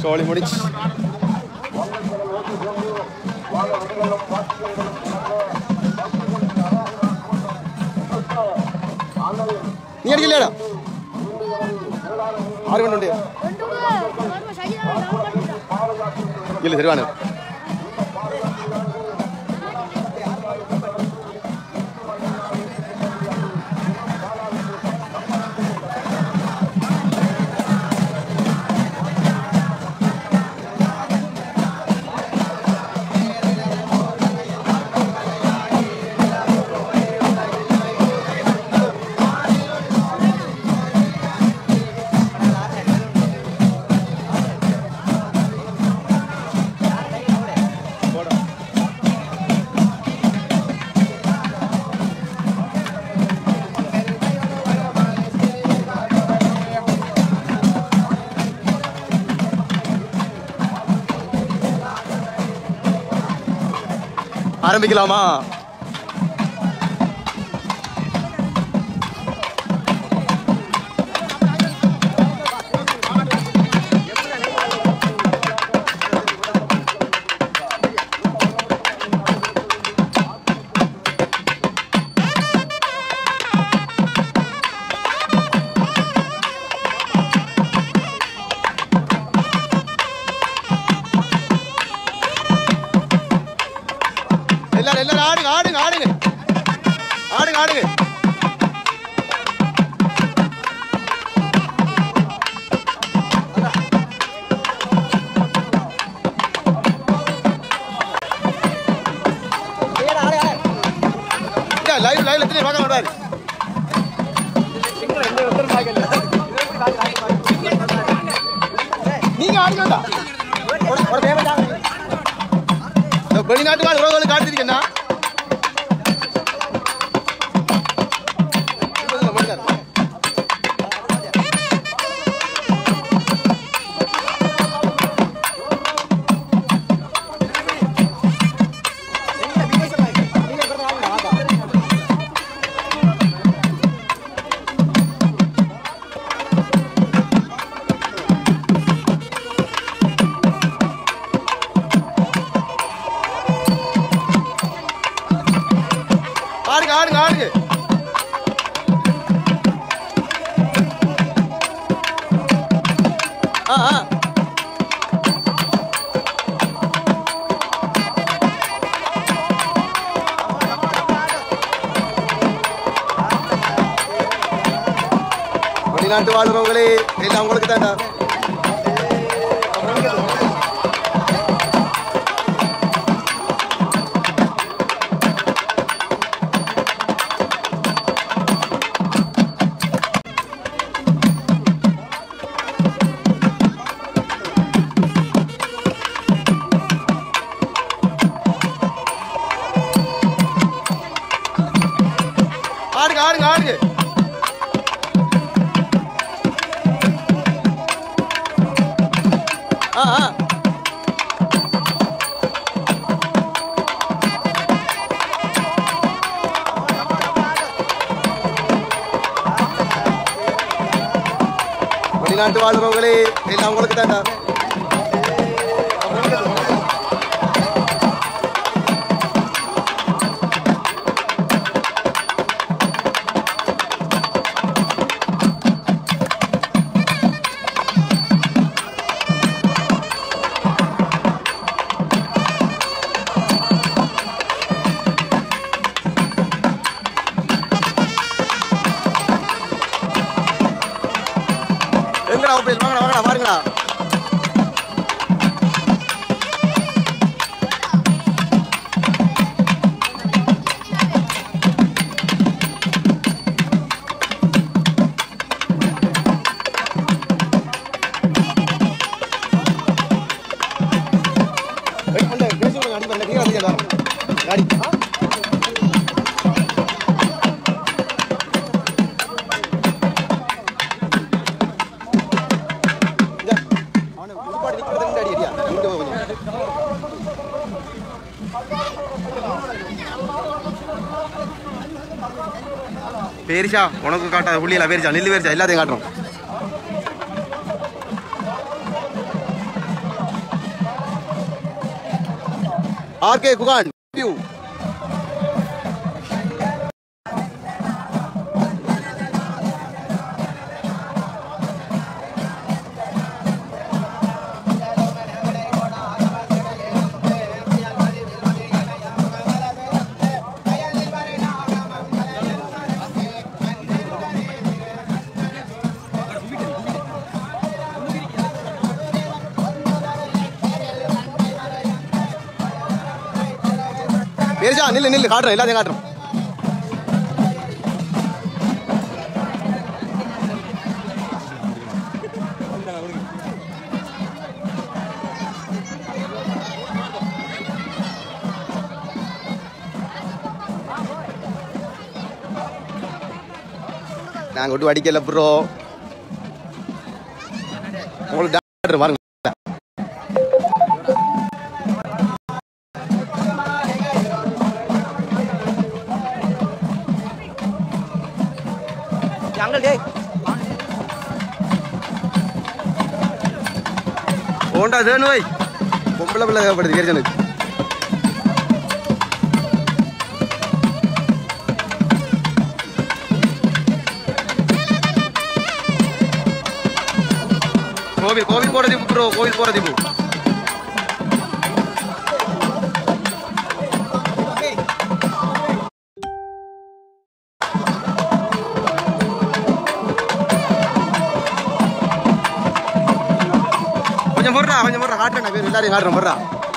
சோழி முடிச்சு நீ அடிக்கலையாடா ஆறு கொண்டு உண்டு இல்லை சரிவானு ஆரம்பிக்கலாமா எல்லாரும் எல்லாரும் ஆடுங்க ஆடுங்க ஆடுங்க ஆடுங்க ஆடுங்க லைவ் லைவ்ல எத்தனை பார்க்க மாட்டாரு நீங்க ஆடுங்கடா இந்த வெளிநாட்டு வாழ் உறவுகளுக்கு காட்டிருக்கேன்னா ஆடுங்க ஆடுங்க ஆடுங்க ஆ ஆ வெளிநாட்டு வாழ்றவங்களே எல்லாம் உங்களுக்கு தாண்டா ஆடுங்க ஆடுங்க ஆடுங்க ஆ ஆ வெளிநாட்டு வாழ்றவங்களே எல்லாம் உங்களுக்கு தாண்டா எங்கடா மொபைல் வாங்கடா வாங்கடா பாருங்கடா ஏய், அந்த பேசி விடுங்க, அடி பண்ணல, கீழே வந்து வா. காடி. ஆ? இந்தா, அவனை உள்பாடு நிக்கிறது ரெண்டு அடி அடியா. இங்கிட்டு வா கொஞ்சம். பேரிஷா உனக்கு காட்டாத புள்ளியெல்லாம் பேரிச்சா நெல்லு பேரிச்சா எல்லாத்தையும் காட்டுறோம் ஆர்கே குகான் வியூ பேரிஜா நில்லு நில்லு காட்டுறேன் எல்லாத்தையும் காட்டுறோம் நாங்க ஒட்டு அடிக்கல ப்ரோ உங்களுக்கு டாக்டர் பாருங்க ஓண்டா தேனு வை பொம்பளை பிள்ளை தேவைப்படுது கேர்ஜனுக்கு கோவில் கோவில் போற தீபு ப்ரோ கோவில் போற தீபு கொஞ்சம் போடுறா கொஞ்சம் போடுறா காட்டுறேன் பேர் எல்லாரையும் காட்டுறேன் போடுறா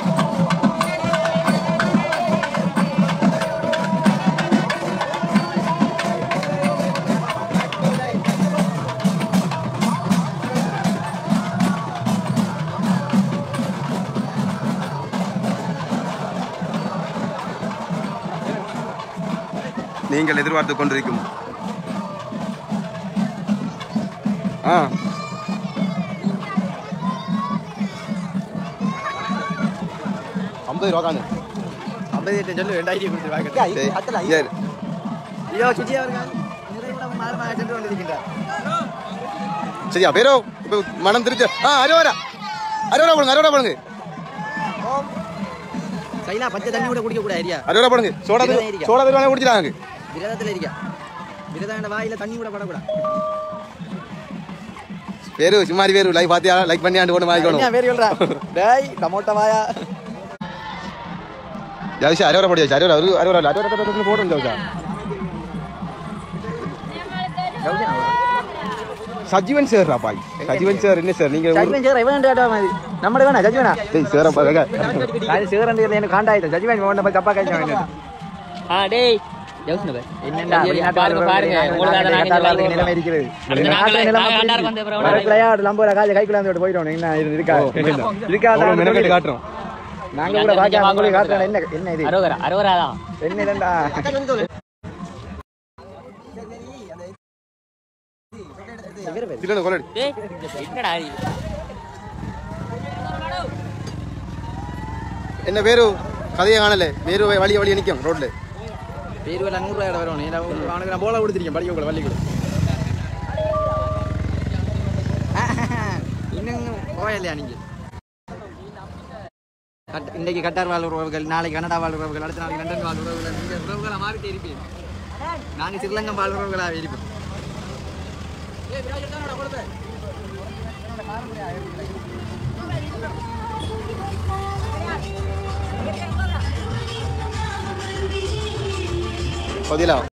நீங்கள் எதிர்பார்த்து கொண்டிருக்கும் ஆ ஐம்பது ரூபா காணு ஐம்பது எட்டு சொல்லு ரெண்டாயிரத்தி கொடுத்து சரி. வாங்க சரி. ஐயோ சுஜி அவர்கள் நிறைவுடன் மாறுமாக சென்று கொண்டிருக்கின்றார் சரியா பேரோ இப்போ மனம் திருச்சு ஆ அறுவரா அறுவரா போடுங்க அறுவரா போடுங்க சைனா பச்சை தண்ணி கூட குடிக்க கூடாது ஐயா அறுவரா போடுங்க சோடா தண்ணி- விரதம் இருக்கா? சோடா தருவாங்க குடிச்சிடாங்க விரதத்தில் இருக்க விரதம் வாயில தண்ணி கூட படக்கூடாது பேரு சும்மாரி பேரு லைக் பாத்தியா லைக் பண்ணி ஆண்டு கொண்டு வாங்கிக்கணும் என்ன பேர் சொல்றா டேய் டமோட்டா வாயா ஜாவிஷா அறுவரா போடு ஜாவிஷா அறுவரா அறுவரா அறுவரா அறுவரா அறுவரா போடுங்க ஜாவிஷா Sajeevan sir bye Sajeevan sir என்ன சார் நீங்க ஊர்- சஜ்வன் சேர இவன் கேட்டா மாதிரி நம்மட வேணா சஜ்வனா டேய் சார் பாருங்க அது சேரன் எனக்கு காண்டாயிட்ட சஜ்வன் இவன் போய் தப்பா கழிச்சா ஆ டேய் யோசனை பாரு. என்னடா பாருங்க பாருங்க உங்களுக்கு அதை நாங்க இந்த நிலைமை நிலைமை இருக்கிறது அடுத்து நாங்களே- நாங்க எல்லாரும் வந்து அப்புறம் ஒரு வரக்குலையா ஒரு லம்போல காஜ கைக்குள்ள வந்து போயிடும் என்ன இது இருக்கா இருக்கா அவ்வளவு மெனக்கெட்டு காட்டுறோம் நாங்க கூட பாக்க உங்களுக்கு காட்டுறோம் என்ன என்ன இது அறுவரா அறுவரா தான் என்ன இதண்டா சிக்கன கொள்ளடி டேய் என்னடா இது? என்ன பேரு கதையை காணல வேறு வழிய வழிய நிக்கும் ரோட்ல பேரு வேலை நூறு ரூபாய் வரும் நீ அவனுக்கு நான் போல கொடுத்துருக்கேன் படிக்க கூட வள்ளி கூட இன்னும் போயலையா நீங்க கட்- இன்றைக்கு கட்டார் வாழ் உறவுகள் நாளைக்கு கனடா வாழ் உறவுகள் அடுத்த நாளைக்கு லண்டன் வாழ் உறவுகள் நீங்க உறவுகளா மாறிட்டே இருப்பீங்க நாங்க ஸ்ரீலங்கா வாழ் உறவுகளாக இருப்போம் பதிலா